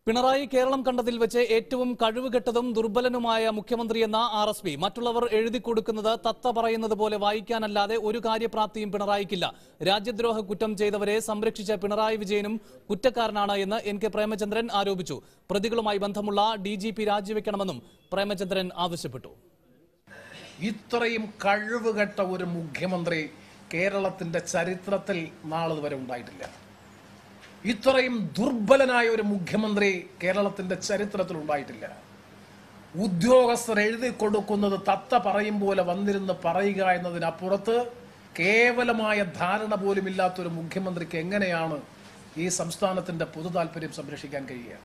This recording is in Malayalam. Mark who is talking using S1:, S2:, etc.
S1: പിണറായി കേരളം കണ്ടതിൽ വെച്ച് ഏറ്റവും കഴിവുകെട്ടതും ദുർബലനുമായ മുഖ്യമന്ത്രിയെന്ന ആർ എസ് പി മറ്റുള്ളവർ എഴുതി കൊടുക്കുന്നത് തത്ത പറയുന്നത് പോലെ വായിക്കാനല്ലാതെ ഒരു കാര്യപ്രാപ്തിയും പിണറായിക്കില്ല രാജ്യദ്രോഹ കുറ്റം ചെയ്തവരെ സംരക്ഷിച്ച പിണറായി വിജയനും കുറ്റക്കാരനാണ് എന്ന് എൻ കെ പ്രേമചന്ദ്രൻ ആരോപിച്ചു പ്രതികളുമായി ബന്ധമുള്ള ഡി ജി പി രാജിവെക്കണമെന്നും പ്രേമചന്ദ്രൻ ആവശ്യപ്പെട്ടു
S2: ഇത്രയും കഴിവുകെട്ട ഒരു മുഖ്യമന്ത്രി കേരളത്തിന്റെ ചരിത്രത്തിൽ നാളെ വരെ ഉണ്ടായിട്ടില്ല ഇത്രയും ദുർബലനായ ഒരു മുഖ്യമന്ത്രി കേരളത്തിന്റെ ചരിത്രത്തിൽ ഉണ്ടായിട്ടില്ല ഉദ്യോഗസ്ഥർ എഴുതി കൊടുക്കുന്നത് തത്ത പറയും പോലെ വന്നിരുന്ന് പറയുക എന്നതിനപ്പുറത്ത് കേവലമായ ധാരണ പോലും ഇല്ലാത്തൊരു മുഖ്യമന്ത്രിക്ക് എങ്ങനെയാണ് ഈ സംസ്ഥാനത്തിന്റെ പൊതു താല്പര്യം സംരക്ഷിക്കാൻ കഴിയുക